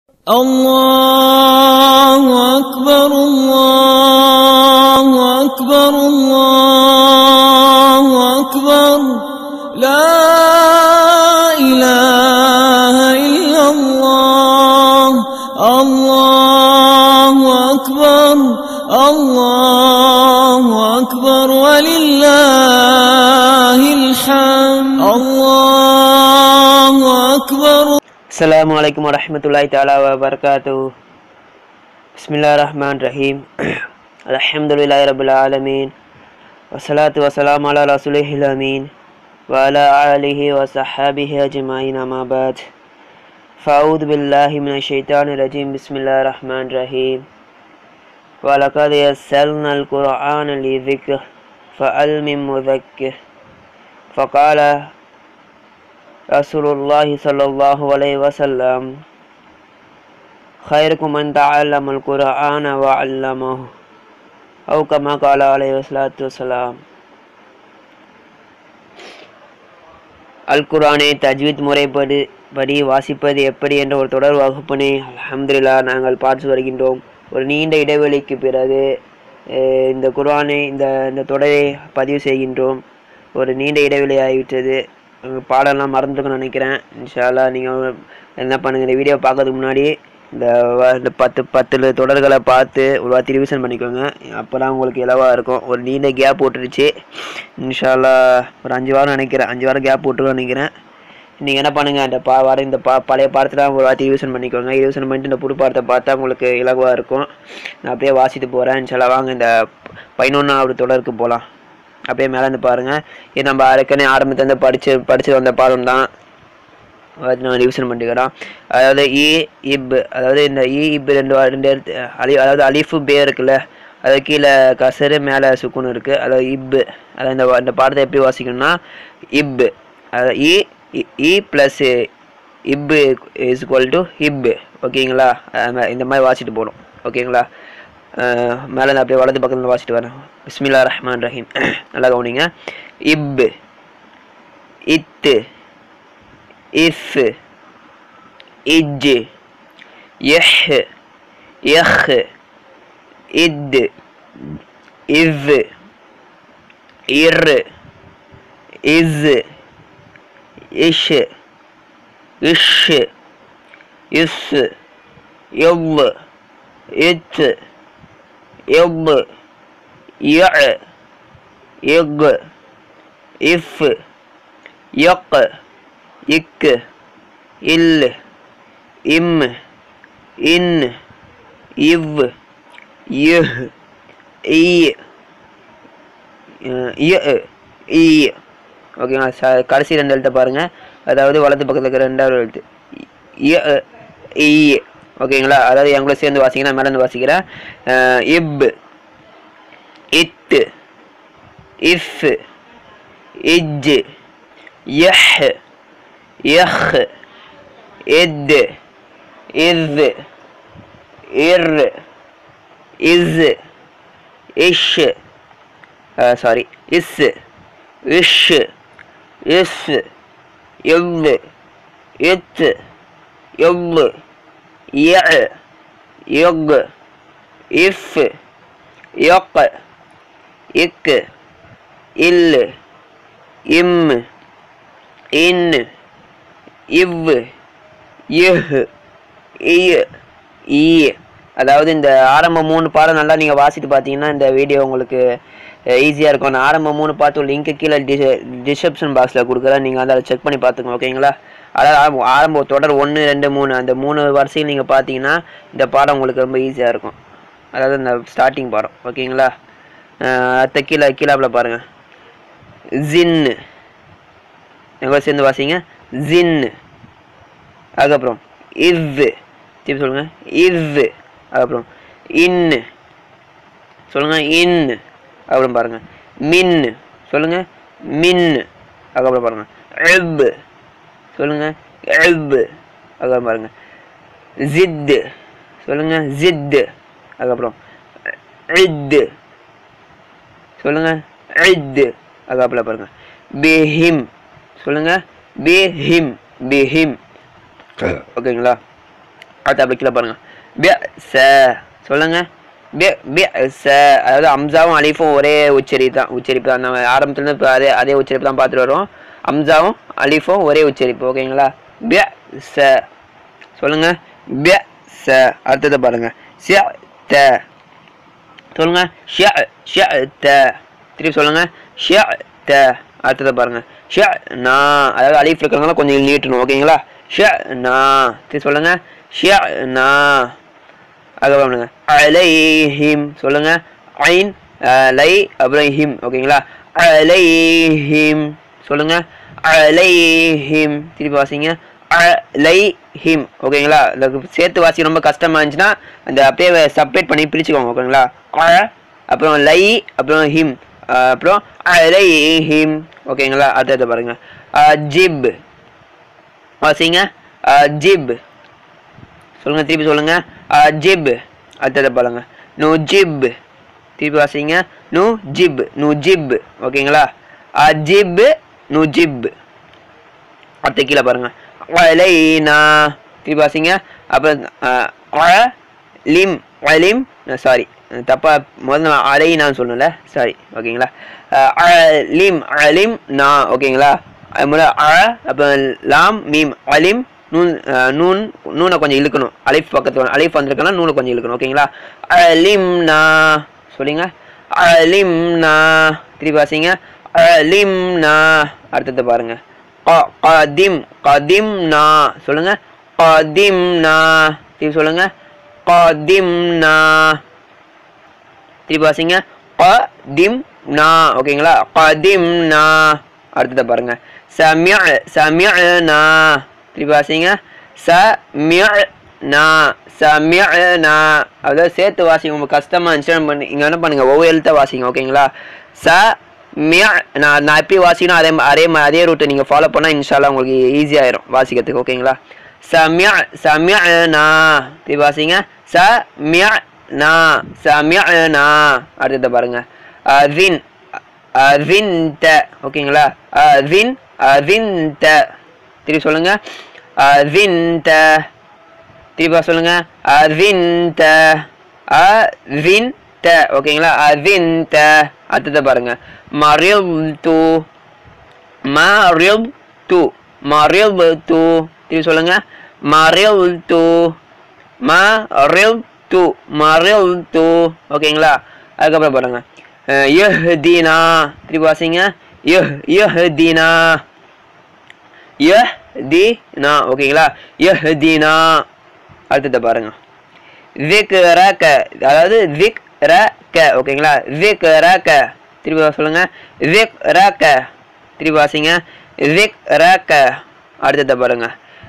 الله أكبر الله أكبر الله أكبر لا إله إلا الله الله أكبر الله أكبر ولله الحمد الله أكبر السلام عليكم ورحمة الله تعالى وبركاته بسم الله الرحمن الرحيم الحمد لله رب العالمين والصلاة والسلام على رسوله الأمين وعلى آله وصحابه أجمعين أما بعد فأعوذ بالله من الشيطان الرجيم بسم الله الرحمن الرحيم ولقد يسرنا القرآن لذكر فهل من مذكر فقال رسول الله صلى الله عليه وسلم خيركم من تعلم القرآن وعلمه أو كما قال عليه الصلاة والسلام அல் குர்ஆனை தஜ்வீத் முறைப்படி படி வாசிப்பது எப்படி என்ற ஒரு தொடர் வகுப்பினை அல்ஹம்துலில்லாஹ் நாங்கள் பார்த்து வருகின்றோம் ஒரு நீண்ட இடைவெளிக்கு பிறகு அஹ், இந்த குர்ஆனை இந்த இந்த தொடரை பதிவு செய்கின்றோம் ஒரு நீண்ட இடைவெளி ஆகிவிட்டது அஹ், பாடம்லாம் மறந்துருக்குன்னு நினைக்கிறேன் இன்ஷால்லா நீங்கள் என்ன பண்ணுங்கள் இந்த வீடியோ பார்க்கறதுக்கு முன்னாடி இந்த வ- இந்த பத்து பத்து தொடர்களை பார்த்து ஒரு வாட்டி ரிவிஷன் பண்ணிக்கோங்க அப்போ தான் உங்களுக்கு இலவாக இருக்கும் ஒரு நீண்ட கேப் போட்டுருச்சு இன்ஷால்லா ஒரு அஞ்சு வாரம் நினைக்கிறேன் அஞ்சு வாரம் கேப் போட்டுருக்கோன்னு நினைக்கிறேன் நீங்கள் என்ன பண்ணுங்கள் இந்த பா வர இந்த பா பழைய பாடத்தில் ஒரு வாட்டி ரிவிஷன் பண்ணிக்கோங்க ரிவிஷன் பண்ணிட்டு இந்த புது பாடத்தை பார்த்தா உங்களுக்கு இலகுவாக இருக்கும் நான் அப்படியே வாசிட்டு போகிறேன் இன்ஷால்லா வாங்க இந்த பதினொன்றாவது தொடருக்கு போகலாம் அப்படியே மேலே இருந்து பாருங்கள் இது நம்ம ஏற்கனவே ஆரம்பத்துலேருந்து படித்து படித்து வந்த பாடம் தான் அது நான் ரிவிஷன் பண்ணிக்கிறோம் அதாவது இ இப் அதாவது இந்த இ இப் ரெண்டு வா- ரெண்டு எழுத்து அலி அதாவது அலிஃபு பே இருக்குல்ல அது கீழே கசரு மேலே சுக்குன்னு இருக்குது அதாவது இப் அதாவது இந்த வா- இந்த பாடத்தை எப்படி வாசிக்கணும்னா இப் அதாவது இ இ- இ ப்ளஸ் இப் இஸ் ஈக்குவல் டு இப் ஓகேங்களா அது மா- இந்த மாதிரி வாசிட்டு போகணும் ஓகேங்களா அஹ் மேலே இருந்து அப்படியே வலது பக்கத்தில் வாசிட்டு வரேன் பிஸ்மில்லா ரஹ்மான் ரஹீம் நல்லா கவனிங்க இப் இத்து இஃப் இஜ் எஹ் எஹ் இத் இவ் இர் இஸ் இஷ் இஷ் இஸ் இவ் இத் இவ் ய இக் இஃப் யக் இக் இல் இம் இன் இவ் இஹ் இ இ இ ஓகேங்களா ச கடைசி ரெண்டு எழுத்தை பாருங்க அதாவது வலது பக்கத்தில் இருக்கிற ரெண்டாவது எழுத்து இ இ ஓகேங்களா அதாவது என் கூட சேர்ந்து வாசிக்கிறேன் மேலே இருந்து வாசிக்கிறேன் அஹ், இப் இத் இஃப் இஜ் யஹ் யஹ் இத் இذ இர் இஸ் இஷ் சாரி இஸ் இஷ் இஸ் இவ் இத் இவ் ய யக் இஃப் யக் இக் இல் இம் இன் இவ் இஹ் இ ஈ அதாவது இந்த ஆரம்ப மூணு பாடம் நல்லா நீங்கள் வாசிட்டு பார்த்தீங்கன்னா இந்த வீடியோ உங்களுக்கு ஈஸியாக இருக்கும் நான் ஆரம்ப மூணு பாட்டு லிங்க்கு கீழே டி டிஸ்கிரிப்ஷன் பாக்ஸில் கொடுக்குறேன் நீங்கள் வந்து அதை செக் பண்ணி பார்த்துக்கோங்க ஓகேங்களா அதாவது ஆரம்ப ஆரம்ப தொடர் ஒன்று ரெண்டு மூணு அந்த மூணு வரிசையில் நீங்கள் பார்த்தீங்கன்னா இந்த பாடம் உங்களுக்கு ரொம்ப ஈஸியாக இருக்கும் அதாவது இந்த ஸ்டார்டிங் பாடம் ஓகேங்களா அஹ் அடுத்த கீழே கீழாப்பில் பாருங்கள் ஜின்னு எங்க சேர்ந்து வாசிங்க ஜின் அதுக்கப்புறம் இவ் திருப்பி சொல்லுங்க இவ் அதுக்கப்புறம் இன் சொல்லுங்க இன் அப்புறம் பாருங்க மின் சொல்லுங்க மின் அதுக்கப்புறம் பாருங்க எப் சொல்லுங்க எப் அதுக்கப்புறம் பாருங்க ஜித் சொல்லுங்க ஜித் அதுக்கப்புறம் இத் சொல்லுங்க இத் அதுக்கப்புறம் பாருங்க பிஹிம் சொல்லுங்க பிஹிம் பிஹிம் ஓகேங்களா அடுத்து அப்படி கீழே பாருங்க பிய ச சொல்லுங்க பிய பிய ச அதாவது அம்சாவும் அலிஃபும் ஒரே உச்சரிப்பு தான் உச்சரிப்பு தான் நம்ம ஆரம்பத்துலேருந்து இப்போ அதே அதே உச்சரிப்பு தான் பார்த்துட்டு வரோம் அம்சாவும் அலிஃபும் ஒரே உச்சரிப்பு ஓகேங்களா பிய ச சொல்லுங்க பிய ச அடுத்தது பாருங்க சிய த சொல்லுங்க ஷ ஷ த திருப்பி சொல்லுங்க ஷ த அடுத்தது பாருங்க ஷ நா அதாவது அலிஃப் இருக்கிறதுனால கொஞ்சம் நீட்டணும் ஓகேங்களா ஷ நா திருப்பி சொல்லுங்க ஷ நா அதுக்கப்புறம் பண்ணுங்க அலைஹிம் சொல்லுங்க ஐன் லை அப்புறம் ஹிம் ஓகேங்களா அலைஹிம் சொல்லுங்க அலைஹிம் திருப்பி வாசிங்க அலைஹிம் ஓகேங்களா இந்த சேர்த்து வாசி ரொம்ப கஷ்டமா இருந்துச்சுன்னா அந்த அப்படியே செப்பரேட் பண்ணி பிரிச்சுக்கோங்க ஓகேங்களா அ அப்புறம் லை அப்புறம் ஹிம் அஹ் அப்புறம் அலைஹிம் ஓகேங்களா அடுத்தது பாருங்க ஜிப் வாசிங்க ஜிப் சொல்லுங்க திருப்பி சொல்லுங்க ஜிப் அடுத்தது பாருங்க நு ஜிப் திருப்பி வாசிங்க நு ஜிப் நு ஜிப் ஓகேங்களா அஜிப் நு ஜிப் அடுத்த கீழே பாருங்க அலைனா திருப்பி வாசிங்க அப்புறம் அஹ், அ லிம் அலிம் சாரி தப்பா முதல்ல நான் அலைனான்னு சொன்னல சாரி ஓகேங்களா அஹ், அலிம் அலிம் நா ஓகேங்களா அது முதல்ல அ அப்புறம் லாம் மீம் அலிம் நூன் அஹ், நூன் நூனை கொஞ்சம் இழுக்கணும் அலிஃப் பக்கத்தில் அலிஃப் வந்திருக்கனா நூனை கொஞ்சம் இழுக்கணும் ஓகேங்களா அலிம் நா சொல்லுங்க அலிம் நா திருப்பி வாசிங்க அலிம் நா அடுத்தது பாருங்க க- கதிம் கதிம் நா சொல்லுங்க கதிம் நா திருப்பி சொல்லுங்க கதிம் நா திருப்பி வாசிங்க கதிம் நா ஓகேங்களா கதிம் நா அடுத்ததை பாருங்க சமிய சமிய நா திருப்பி வாசிங்க சமிய நா சமிய நா அதாவது சேர்த்து வாசிங்க உங்களுக்கு கஷ்டமா இருந்துச்சுன்னா பண்ணி இங்க என்ன பண்ணுங்க ஒவ்வொரு எழுத்த வாசிங்க ஓகேங்களா ச மிய நான் நான் எப்படி வாசிக்கணும் அதே மா- அதே மா- அதே ரூட்டை நீங்கள் ஃபாலோ பண்ணால் இன்ஷால்லா உங்களுக்கு ஈஸியாயிரும் வாசிக்கிறதுக்கு ஓகேங்களா சமிய சமிய நா திருப்பி வாசிங்க ச மிய நா சமிய நா அடுத்தது பாருங்க வின் வின் த ஓகேங்களா வின் வின் த திருப்பி சொல்லுங்க வின் த திருப்பி சொல்லுங்க வின் த வின் த ஓகேங்களா வின் த அடுத்தது பாருங்க மரில் து மரில் து மரில் து திருப்பி சொல்லுங்க மரில் து மரில் து மரில் து ஓகேங்களா அதுக்கப்புறம் பாருங்க யஹ்தினா திருப்பி வாசிங்க யஹ் யஹ்தினா யஹ்தினா ஓகேங்களா யஹ்தினா அடுத்தது பாருங்க விக்ரக அதாவது விக்ரக ஓகேங்களா விக்ரக திருப்பி வா- சொல்லுங்க விக்ரக திருப்பி வாசிங்க விக்ரக அடுத்தது பாருங்க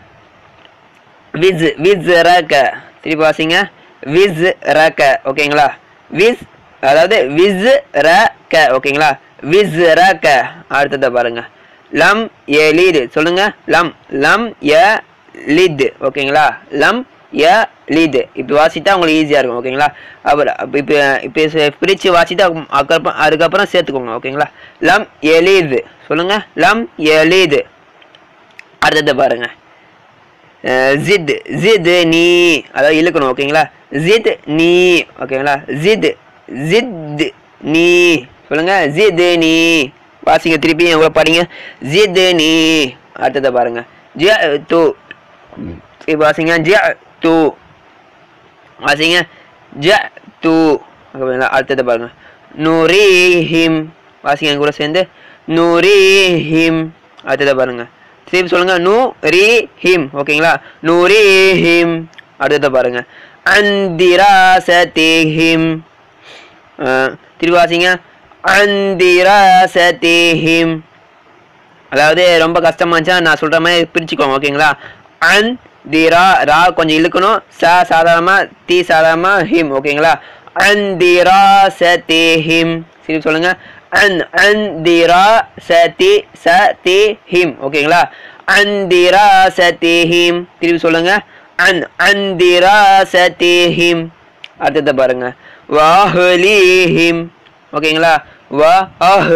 விஸ் விஸ் ரக திருப்பி வாசிங்க விஸ் ரக ஓகேங்களா விஸ் அதாவது விஸ் ரக ஓகேங்களா விஸ் ரக அடுத்ததை பாருங்க லம் ஏ லீடு சொல்லுங்க லம் லம் ய லித் ஓகேங்களா லம் ய லீது இப்போ வாசித்தா உங்களுக்கு ஈஸியாக இருக்கும் ஓகேங்களா அப்புறம் இப்போ இப்போ பிரித்து வாசித்தா அதுக்கப்புறம் அதுக்கப்புறம் சேர்த்துக்கோங்க ஓகேங்களா லம் எலீது சொல்லுங்க லம் எலீது அடுத்தது பாருங்க ஜித் ஜித் நீ அதாவது இழுக்கணும் ஓகேங்களா ஜித் நீ ஓகேங்களா ஜித் ஜித் நீ சொல்லுங்க ஜித் நீ வாசிங்க திருப்பி எவ்வளோ படிங்க ஜித் நீ அடுத்ததை பாருங்க ஜ து இப்போ வாசிங்க ஜ து வாசிங்க ஜ து ஓகேங்களா அடுத்ததை பாருங்க நுரீஹிம் வாசிங்க என் கூட சேர்ந்து நுரீஹிம் அடுத்ததை பாருங்க திருப்பி சொல்லுங்க நூ ரீ ஹிம் ஓகேங்களா நூரி ஹிம் அடுத்ததை பாருங்க அந்திராசதிஹிம் திருப்பி வாசிங்க அந்திராசதிஹிம் அதாவது ரொம்ப கஷ்டமா இருந்துச்சா நான் சொல்ற மாதிரி பிரிச்சுக்கோங்க ஓகேங்களா அன் தி ரா ரா கொஞ்சம் இழுக்கணும் ச சாதாரணமா தி சாதாரணமா ஹிம் ஓகேங்களா அந்திரா சதி ஹிம் சரி சொல்லுங்க அன் அந்திரா சதி சதி ஹிம் ஓகேங்களா அந்திரா சதி ஹிம் திருப்பி சொல்லுங்க அன் அந்திரா சதி ஹிம் அடுத்தது பாருங்க வாஹ்லிஹிம் ஓகேங்களா வா அஹ்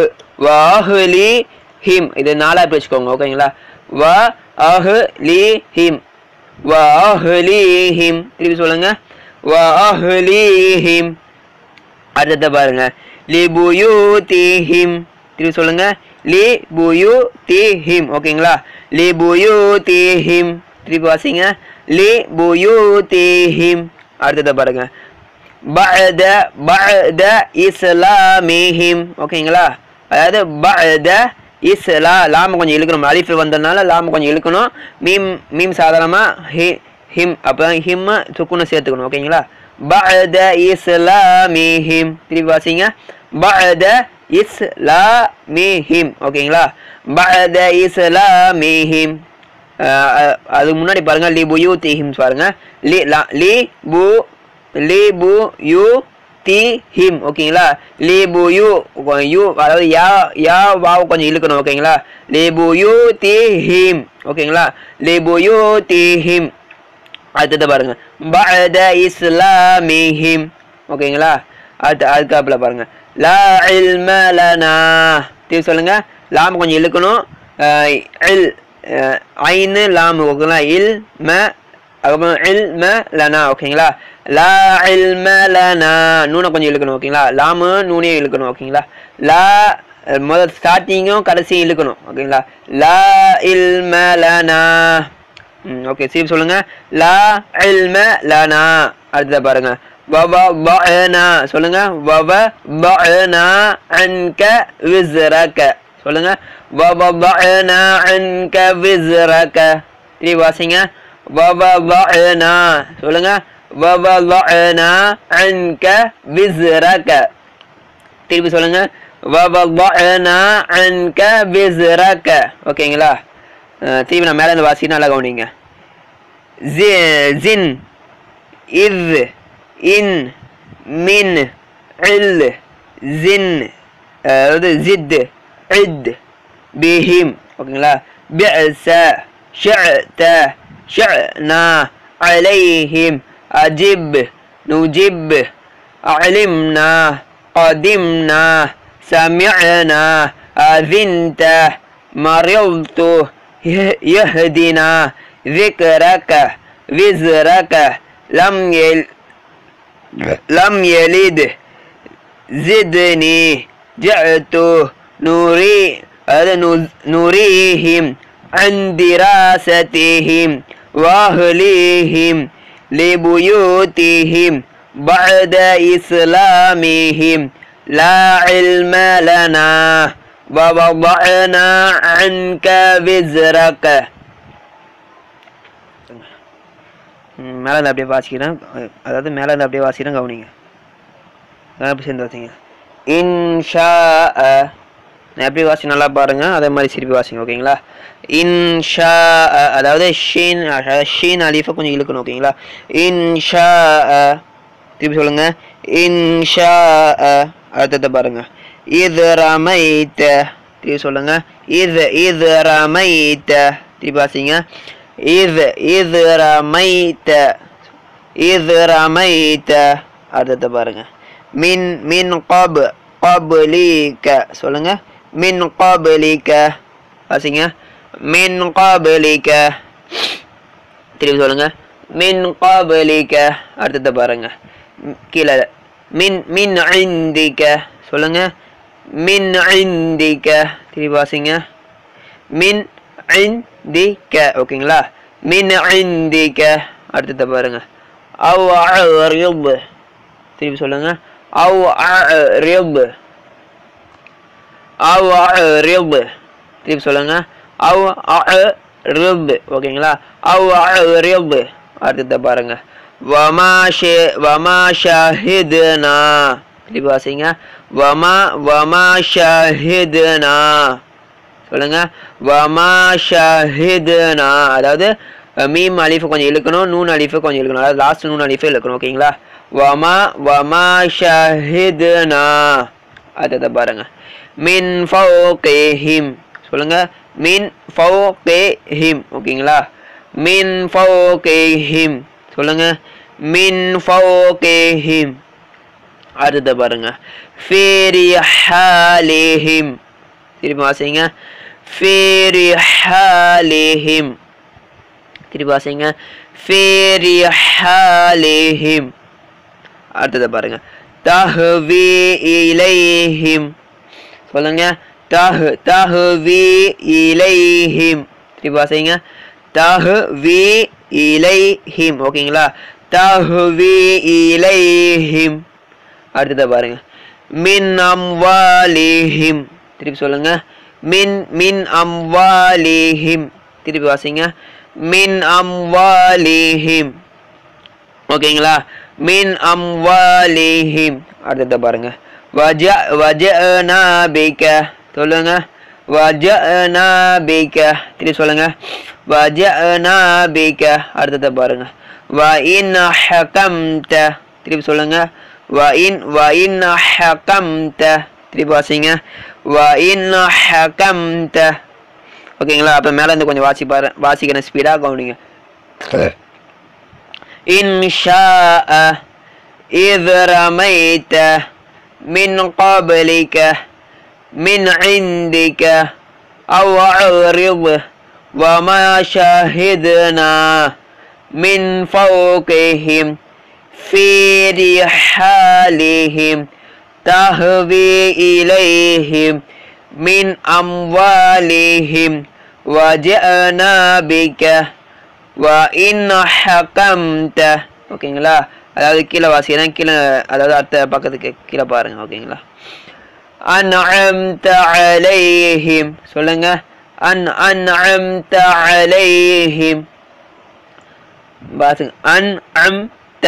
வாஹ்லிஹிம் இது நாலா பிரிச்சுக்கோங்க ஓகேங்களா வா அஹ் லி ஹிம் وأهليهم திருப்பி சொல்லுங்க وأهليهم அடுத்த பாருங்க லிபுயூதிஹிம் திருப்பி சொல்லுங்க லிபுயூதிஹிம் ஓகேங்களா லிபுயூதிஹிம் திருப்பி வாசிங்க லிபுயூதிஹிம் அடுத்தத பாருங்க பஅத பஅத இஸ்லாமிஹிம் ஓகேங்களா அதாவது பஅத இஸ்லா லாம கொஞ்சம் இழுக்கணும் அலிஃப் வந்ததுனால லாம கொஞ்சம் இழுக்கணும் மீம் மீம் சாதாரணமா ஹி ஹிம் அப்போ ஹிம் சுக்குன்னு சேர்த்துக்கணும் ஓகேங்களா பஅத இஸ்லாமிஹிம் திருப்பி வாசிங்க பஅத இஸ்லாமிஹிம் ஓகேங்களா பஅத இஸ்லாமிஹிம் அஹ் அஹ் அதுக்கு முன்னாடி பாருங்க லி பு யூ தீஹிம் பாருங்க லி லா லி பு லி பு யூ தி ஹிம் ஓகேங்களா லி பு யூ யூ அதாவது யா யா வாவ் கொஞ்சம் இழுக்கணும் ஓகேங்களா லி பு யூ தி ஹிம் ஓகேங்களா லி பு யூ தி ஹிம் அடுத்தது பாருங்க பஅத இஸ்லாமிஹிம் ஓகேங்களா அடுத்து அதுக்காப்புல பாருங்க லா இல்ம லனா திருப்பி சொல்லுங்க லாம் கொஞ்சம் இழுக்கணும் அஹ் இல் அஹ் ஐனு லாம் ஓகேங்களா இல் ம அதுக்கப்புறம் இல் ம லனா ஓகேங்களா லா இல்ம லனா நூனை கொஞ்சம் இழுக்கணும் ஓகேங்களா லாமு நூனையும் இழுக்கணும் ஓகேங்களா லா அஹ் முதல் ஸ்டார்டிங்கும் கடைசியும் இழுக்கணும் ஓகேங்களா லா இல்ம லனா ம் ஓகே சீப் சொல்லுங்க லா இல்ம லனா அடுத்தத பாருங்க வவضعنا சொல்லுங்க வவضعنا عنك وزرك சொல்லுங்க வவضعنا عنك وزرك திருப்பி வாசிங்க வவضعنا சொல்லுங்க வவضعنا عنك وزرك திருப்பி சொல்லுங்க வவضعنا عنك وزرك ஓகேங்களா அஹ் திருப்பி நான் மேலே இருந்து வாசி நல்லா கவனிங்க zi- zin இத் இன் மின் இல் ஜின் அதாவது ஜித் இத் பிஹிம் ஓகேங்களா பிஅஸ ஷஅத ஷஅனா عليهم أجب نجب علمنا قدمنا سمعنا أذنت مرضت يه- يهدنا ذكرك وزرك لم يل لم يلد زدني جئت نوري هذا نز- نريهم عن دراستهم وأهليهم لبيوتهم بعد إسلامهم لا علم لنا ووضعنا عنك وزرك ம், மேல இருந்து அப்படியே வாசிக்கிறேன் அஹ் அதாவது மேல இருந்து அப்படியே வாசிக்கிறேன் கவனிங்க அதான் எப்படி சேர்ந்து வாசிங்க இன்ஷா நான் எப்படி வாசி நல்லா பாருங்க அதே மாதிரி திருப்பி வாசிங்க ஓகேங்களா இன்ஷா அதாவது ஷீன் அஹ், ஷீன் அலிஃபை கொஞ்சம் இழுக்கணும் ஓகேங்களா இன்ஷா திருப்பி சொல்லுங்க இன்ஷா அடுத்தது பாருங்க இது ரமைத்த திருப்பி சொல்லுங்க இது இது ரமைத்த திருப்பி வாசிங்க இது இது ரமைத்த இது ரமைத்த அடுத்தது பாருங்க மின் மின் கப் கபலிக்க சொல்லுங்க மின் கபலிக்க வாசிங்க மின் கபலிக்க திருப்பி சொல்லுங்க மின் கபலிக்க அடுத்தது பாருங்க ம், கீழே மின் மின் ஐந்திக்க சொல்லுங்க மின் ஐந்திக்க திருப்பி வாசிங்க மின் ஐந்திக்க ஓகேங்களா மின் ஐந்திக்க அடுத்தது பாருங்க அவ் அரிப் திருப்பி சொல்லுங்க அவ் அரிப் அவ் அரிப் திருப்பி சொல்லுங்க அவ் அரிப் ஓகேங்களா அவ் அரிப் அடுத்தது பாருங்க வமா ஷே வமா ஷாஹிதுனா திருப்பி வாசிங்க வமா வமா ஷாஹிதுனா சொல்லுங்க வமா ஷஹிதுனா அதாவது அஹ், மீம் அலிஃபை கொஞ்சம் இழுக்கணும் நூன் அலிஃபை கொஞ்சம் இழுக்கணும் அதாவது லாஸ்ட் நூன் அலிஃபை இழுக்கணும் ஓகேங்களா வமா வமா ஷஹிதுனா அடுத்ததை பாருங்க மின் ஃபௌகிஹிம் சொல்லுங்க மின் ஃபௌகிஹிம் ஓகேங்களா மின் ஃபௌகிஹிம் சொல்லுங்க மின் ஃபௌகிஹிம் அடுத்த பாருங்க ஃபீரி ஹாலிஹிம் திருப்பி வாசிங்க ஃபீரி ஹாலிஹிம் திருப்பி வாசிங்க في رحالهم அடுத்தது பாருங்க தஹ்வி இலைஹிம் சொல்லுங்க தஹ் தஹ்வி இலைஹிம் திருப்பி வாசிங்க தஹ்வி இலைஹிம் ஓகேங்களா தஹ்வி இலைஹிம் அடுத்தது பாருங்க மின் அம்வாலிஹிம் திருப்பி சொல்லுங்க மின் மின் அம்வாலிஹிம் திருப்பி வாசிங்க மின் அம்வாலிஹிம் ஓகேங்களா மின் அம்வாலிஹிம் அடுத்தது பாருங்க வஜ வஜனா பிக சொல்லுங்க வஜனா பிக திருப்பி சொல்லுங்க வஜனா பிக அடுத்தது பாருங்க வ இன் ஹகம்த திருப்பி சொல்லுங்க வ இன் வ இன் ஹகம்த திருப்பி வாசிங்க வ இன் ஹகம்த ஓகேங்களா அப்போ மேலே இருந்து கொஞ்சம் வாசி பாரு வாசிக்கிறேன் ஸ்பீடாக கவனிங்க إن شاء إذ رميت من قبلك من عندك أو أعرض وما شهدنا من فوقهم في رحالهم تهوي إليهم من أموالهم وجئنا بك இன் ஹகம்த ஓகேங்களா அதாவது கீழே வாசிக்கிறேன் கீழே அதாவது அடுத்த பக்கத்துக்கு கீழே பாருங்க ஓகேங்களா அன்அம்த அலைஹிம் சொல்லுங்க அன் அன்அம்த அலைஹிம் பாசுங்க அன்அம்த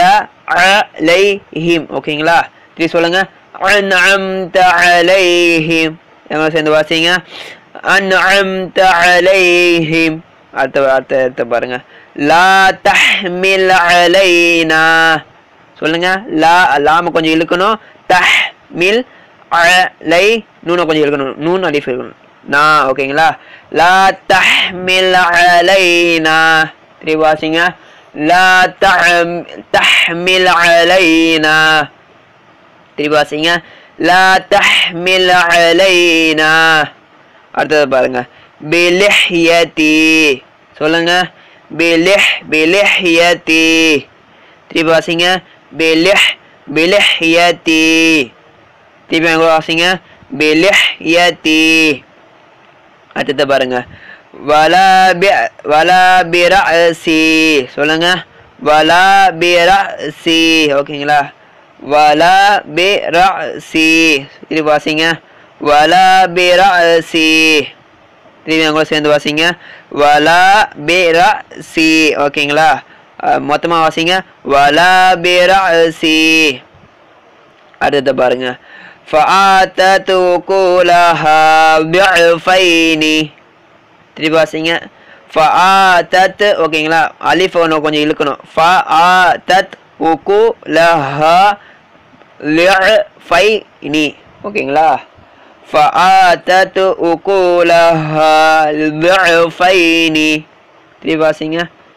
அலைஹிம் ஓகேங்களா திருப்பி சொல்லுங்க அன்அம்த அலைஹிம் எங்க சேர்ந்து வாசிங்க அன்அம்த அலைஹிம் அடுத்த அடுத்த அடுத்த பாருங்க லா தஹ்மில் அலைனா சொல்லுங்க லா லாம கொஞ்சம் இழுக்கணும் தஹ்மில் அலை நூனை கொஞ்சம் இழுக்கணும் நூன் அலிஃப் இருக்கணும் நான் ஓகேங்களா லா தஹ்மில் அலைனா திருப்பி வாசிங்க லா தஹ் தஹ்மில் அலைனா திருப்பி வாசிங்க லா தஹ்மில் அலைனா அடுத்தது பாருங்க பிலிஹ்யதி சொல்லுங்க பிலிஹ் பிலிஹ்யதி திருப்பி வாசிங்க பிலிஹ் பிலிஹ்யதி திருப்பி எங்க வாசிங்க பிலிஹ்யதி அடுத்தது பாருங்க வலா பி வலா பிரசி சொல்லுங்க வலா பிரசி ஓகேங்களா வலா பிரசி திருப்பி வாசிங்க வலா பிரசி திரும்பி என் கூட சேர்ந்து வாசிங்க வலா பிரசி ஓகேங்களா மொத்தமாக வாசிங்க வலா பிரசி அடுத்தது பாருங்க فآتت كلها ضعفين திருப்பி வாசிங்க ஃபஆத்தத் ஓகேங்களா அலிஃப் ஒன்று கொஞ்சம் இழுக்கணும் ஃபஆத்தத் உகுலஹா லிஃபைனி ஓகேங்களா فآتت أكلها ضعفين திருப்பி வாசிங்க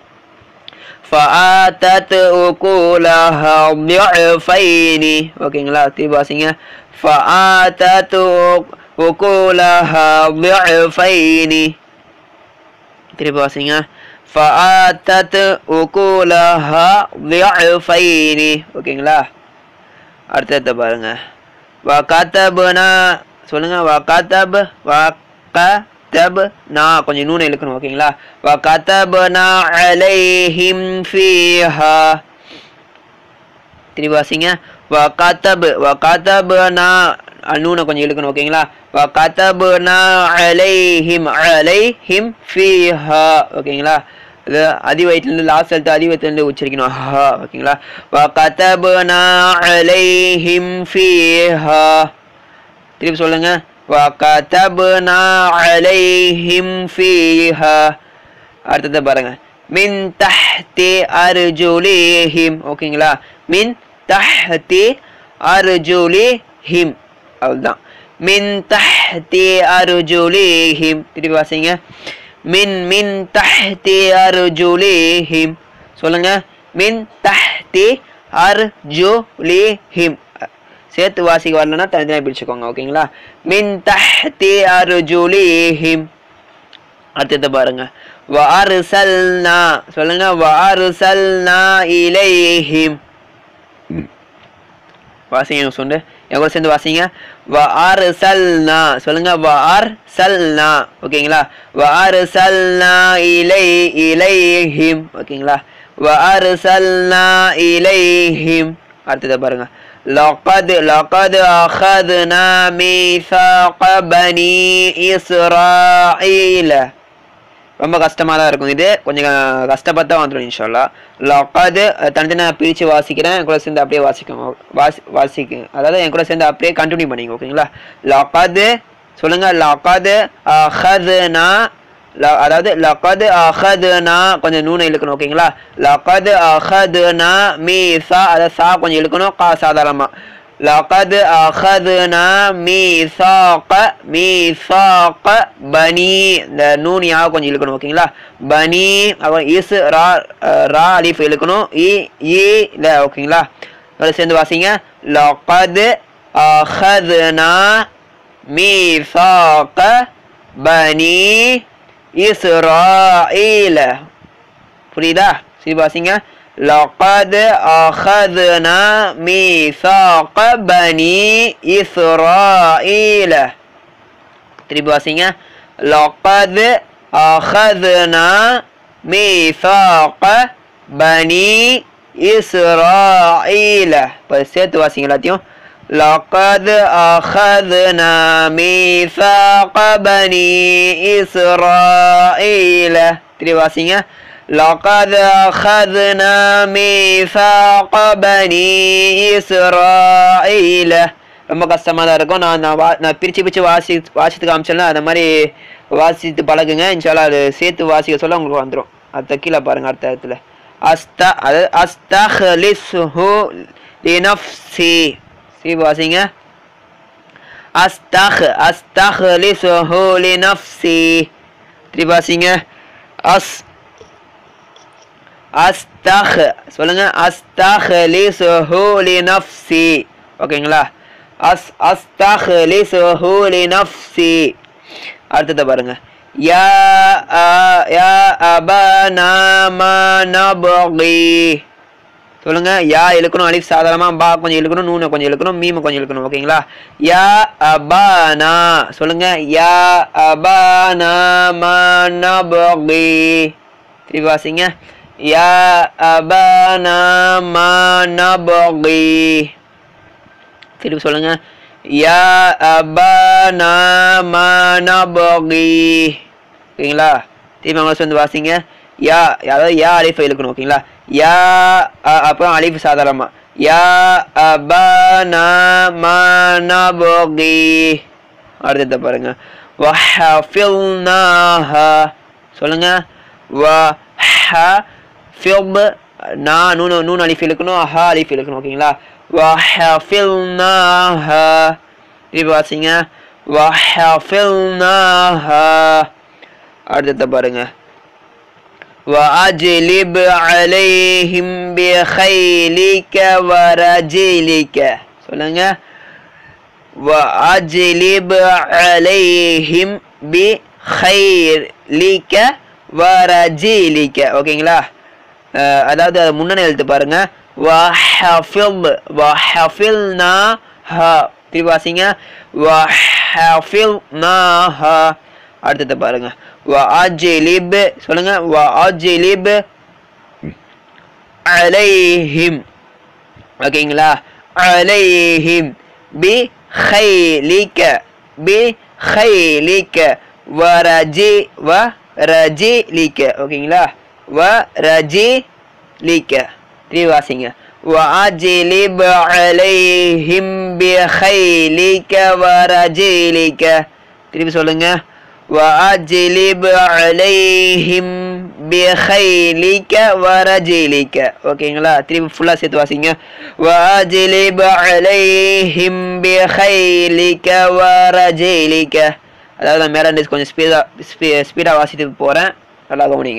فآتت أكلها ضعفين ஓகேங்களா திருப்பி வாசிங்க فآتت أكلها ضعفين திருப்பி வாசிங்க فآتت أكلها ضعفين ஓகேங்களா அடுத்தது பாருங்க வகதபுனா சொல்லுங்க வகதப் வகதப் நான் கொஞ்சம் நூனை இழுக்கணும் ஓகேங்களா வகதபுனா அலைஹிம் ஃபீஹா திருப்பி வாசிங்க வகதப் வகதபுனா நூனை கொஞ்சம் இழுக்கணும் ஓகேங்களா வகதபுனா அலைஹிம் அலைஹிம் ஃபீஹா ஓகேங்களா இது அதி வயிற்றுலேருந்து லாஸ்ட் எழுத்து அதி வயிற்றுலேருந்து உச்சரிக்கணும் ஹா ஓகேங்களா வகதபுனா அலைஹிம் ஃபீஹா திருப்பி சொல்லுங்க வகதபுனா அலைஹிம் ஃபீஹா அடுத்தது பாருங்க மின் தஹ்தி அர்ஜுலிஹிம் ஓகேங்களா மின் தஹ்தி அர்ஜுலிஹிம் அவ்வளவுதான் மின் தஹ்தி அர்ஜுலிஹிம் திருப்பி வாசிங்க மின் மின் தஹ்தி அர்ஜுலிஹிம் சொல்லுங்க மின் தஹ்தி அர்ஜுலிஹிம் சேர்த்து வாசிக்க வரலன்னா தனித்தனியாக பிடிச்சுக்கோங்க ஓகேங்களா மின் தஹ்தி அர்ஜுலிஹிம் அடுத்தது பாருங்க வஅர்சல்னா சொல்லுங்க வஅர்சல்னா இலைஹிம் வாசிங்க சொண்டு எவ்வளோ சேர்ந்து வாசிங்க வஅர்சல்னா சொல்லுங்க வஅர்சல்னா ஓகேங்களா வஅர்சல்னா இலை இலைஹிம் ஓகேங்களா வஅர்சல்னா இலைஹிம் அடுத்ததை பாருங்க لقد لقد أخذنا ميثاق بني إسرائيل ரொம்ப கஷ்டமாக தான் இருக்கும் இது கொஞ்சம் கஷ்டப்பட்டு தான் வந்துடும் இன்ஷால்லா லக்காது தனித்தனியாக பிரித்து வாசிக்கிறேன் என் கூட சேர்ந்து அப்படியே வாசிக்கோங்க வாசி வாசிக்க அதாவது என் கூட சேர்ந்து அப்படியே கண்டினியூ பண்ணிங்க ஓகேங்களா லக்காது சொல்லுங்க லக்காது அஹதுனா அதாவது லக்காது அஹதுனா கொஞ்சம் நூனை இழுக்கணும் ஓகேங்களா லக்காது அஹதுனா மீ சா அதை சா கொஞ்சம் இழுக்கணும் கா சாதாரணமாக لقد أخذنا ميثاق ميثاق بني இந்த நூன் யா கொஞ்சம் இழுக்கணும் ஓகேங்களா பனி அப்புறம் இஸ் ரா அஹ், ரா அலிஃப் இழுக்கணும் இ இ ல ஓகேங்களா அதோட சேர்ந்து வாசிங்க لقد أخذنا ميثاق بني إسرائيل புரியுதா சரி வாசிங்க لقد أخذنا ميثاق بني إسرائيل திருப்பி வாசிங்க لقد أخذنا ميثاق بني إسرائيل இப்போ சேர்த்து வாசிங்க எல்லாத்தையும் لقد أخذنا ميثاق بني إسرائيل திருப்பி வாசிங்க لقد أخذنا ميثاق بني إسرائيل ரொம்ப கஷ்டமாக தான் இருக்கும் நான் நான் வா நான் பிரித்து பிரித்து வாசி வாசித்து காமிச்சேன்ல அந்த மாதிரி வாசித்து பழகுங்க இன்ஷால்லா அது சேர்த்து வாசிக்க சொல்ல உங்களுக்கு வந்துடும் அடுத்த கீழே பாருங்க அடுத்த இடத்துல அஸ்தா அதாவது அஸ்தஹ்லிஸ்ஹு லினஃப்ஸி சீ வாசிங்க அஸ்தஹ் அஸ்தஹ்லிஸ்ஹு லினஃப்ஸி திருப்பி வாசிங்க அஸ் அஸ்தஹ் சொல்லுங்க அஸ்தஹ்லிஸ்ஹு லினஃப்ஸி ஓகேங்களா அஸ் அஸ்தஹ்லிஸ்ஹு லினஃப்ஸி அடுத்ததை பாருங்க யா அ- யா அபனா மா நபகி சொல்லுங்க யா இழுக்கணும் அலிஃப் சாதாரணமா பா கொஞ்சம் இழுக்கணும் நூனை கொஞ்சம் இழுக்கணும் மீம கொஞ்சம் இழுக்கணும் ஓகேங்களா யா அபானா சொல்லுங்க யா அபானா மா நபகி திருப்பி வாசிங்க யா அபானா மா நபகி திருப்பி சொல்லுங்க யா அபானா மா நபகி ஓகேங்களா திருப்பி அவங்க வந்து வாசிங்க யா அதாவது யா அலிஃப் இழுக்கணும் ஓகேங்களா யா அ- அப்புறம் அலிஃப் சாதாரணமா யா அபானா மா நபகி அடுத்ததை பாருங்க வஹஃபில்னாஹா சொல்லுங்க வஹஃபில் நா நூன் நூன் அலிஃப் இழுக்கணும் ஹா அலிஃப் இழுக்கணும் ஓகேங்களா வஹஃபில்னாஹா திருப்பி வாசிங்க வஹஃபில்னாஹா அடுத்ததை பாருங்க وأجلب عليهم بخيلك ورجلك சொல்லுங்க وأجلب عليهم بخيلك ورجلك ஓகேங்களா அஹ் அதாவது அது முன்னணி எழுத்து பாருங்க வஹஃபில் வஹஃபில்னாஹா திருப்பி வாசிங்க வஹஃபில்னாஹா அடுத்ததை பாருங்க வஅஜ்லிப் சொல்லுங்க வஅஜ்லிப் அலைஹிம் ஓகேங்களா அலைஹிம் பி خيلك بخيلك ورجي ورجلك ஓகேங்களா ورجلك திருப்பி வாசிங்க وأجلب عليهم بخيلك ورجلك திருப்பி சொல்லுங்க وأجلب عليهم بخيلك ورجلك ஓகேங்களா திருப்பி ஃபுல்லாக சேர்த்து வாசிங்க وأجلب عليهم بخيلك ورجلك அதாவது நான் மேலே இருந்து கொஞ்சம் ஸ்பீடாக ஸ்பீடாக வாசிட்டு போகிறேன் நல்லா கவனிங்க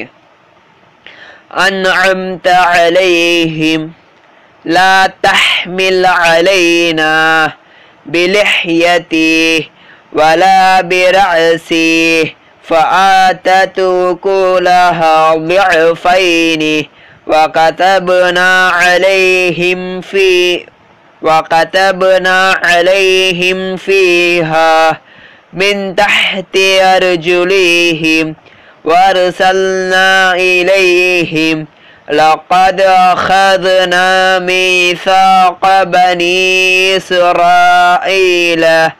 أنعمت عليهم لا تحمل علينا بلحيته ولا برأسه فآتت أكلها ضعفين وكتبنا عليهم في وكتبنا عليهم فيها من تحت أرجلهم وارسلنا إليهم لقد أخذنا ميثاق بني إسرائيل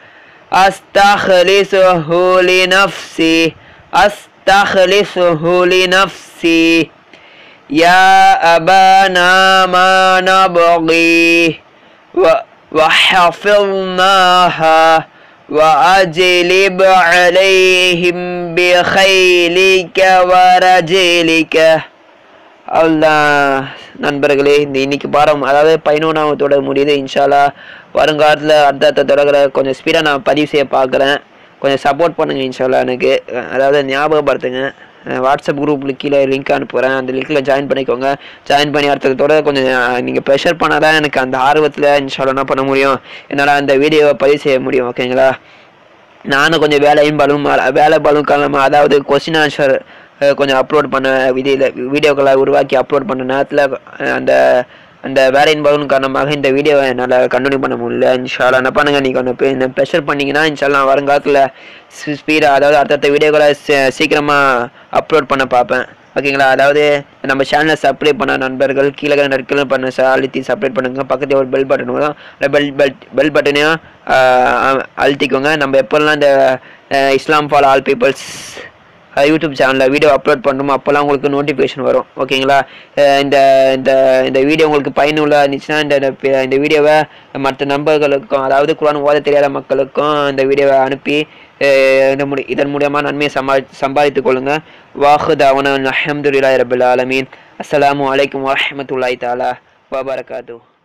أستخلصه لنفسي أستخلصه لنفسي يا أبانا ما نبغي و- وحفظناها وأجلب عليهم بخيلك ورجلك அவ்வளோதான் நண்பர்களே இந்த இன்னைக்கு பாடம் அதாவது பதினொன்றாவது தொடர் முடியுது இன்ஷால்லா வருங்காலத்தில் அடுத்த அடுத்த தொடர்களை கொஞ்சம் ஸ்பீடாக நான் பதிவு செய்ய பார்க்குறேன் கொஞ்சம் சப்போர்ட் பண்ணுங்க இன்ஷால்லா எனக்கு அதாவது ஞாபகப்படுத்துங்க அஹ் வாட்ஸ்அப் குரூப்பில் கீழே லிங்க் அனுப்புகிறேன் அந்த லிங்க்கில் ஜாயின் பண்ணிக்கோங்க ஜாயின் பண்ணி அடுத்த தொடர் கொஞ்சம் நீங்கள் ப்ரெஷர் பண்ணாதான் எனக்கு அந்த ஆர்வத்தில் இன்ஷால்லா என்ன பண்ண முடியும் என்னால் அந்த வீடியோவை பதிவு செய்ய முடியும் ஓகேங்களா நானும் கொஞ்சம் வேலையும் பலும் வேலை பலும் காரணமாக அதாவது கொஸ்டின் ஆன்சர் கொஞ்சம் அப்லோட் பண்ண விதியில் வீடியோக்களை உருவாக்கி அப்லோட் பண்ண நேரத்தில் அந்த அந்த வேலையின் பலன் காரணமாக இந்த வீடியோவை என்னால் கண்டினியூ பண்ண முடியல இன்ஷால்லா என்ன பண்ணுங்க நீங்கள் கொஞ்சம் பே- என்ன ப்ரெஷர் பண்ணிங்கன்னா இன்ஷால்லா நான் வருங்காலத்தில் ஸ்பீடாக அதாவது அடுத்தடுத்த வீடியோக்களை சீ- சீக்கிரமாக அப்லோட் பண்ண பார்ப்பேன் ஓகேங்களா அதாவது நம்ம சேனலை சப்ஸ்கிரைப் பண்ண நண்பர்கள் கீழே நற்கிழமை பண்ண ச- அழுத்தி சப்ஸ்கிரைப் பண்ணுங்க பக்கத்தில் ஒரு பெல் பட்டன் வரும் அந்த பெல் பெல் பெல் பட்டனையும் அழுத்திக்கோங்க நம்ம எப்போல்லாம் இந்த அஹ், Islam for all peoples YouTube சேனலில் வீடியோ அப்லோட் பண்ணுமோ அப்போல்லாம் உங்களுக்கு நோட்டிஃபிகேஷன் வரும் ஓகேங்களா அஹ் இந்த இந்த இந்த வீடியோ உங்களுக்கு பயனுள்ள இருந்துச்சுன்னா இந்த இந்த- இந்த வீடியோவை மற்ற நண்பர்களுக்கும் அதாவது குரான் ஓத தெரியாத மக்களுக்கும் இந்த வீடியோவை அனுப்பி அஹ் இந்த முடி இதன் மூலியமாக நன்மையை சம்பா சம்பாதித்துக் கொள்ளுங்க வாஹுதாவன அஹமதுல்லாஹி ரபுல் ஆலமீன் அஸ்ஸலாமு அலைக்கும் வரஹ்மத்துல்லாஹி தாலா வபரகாத்து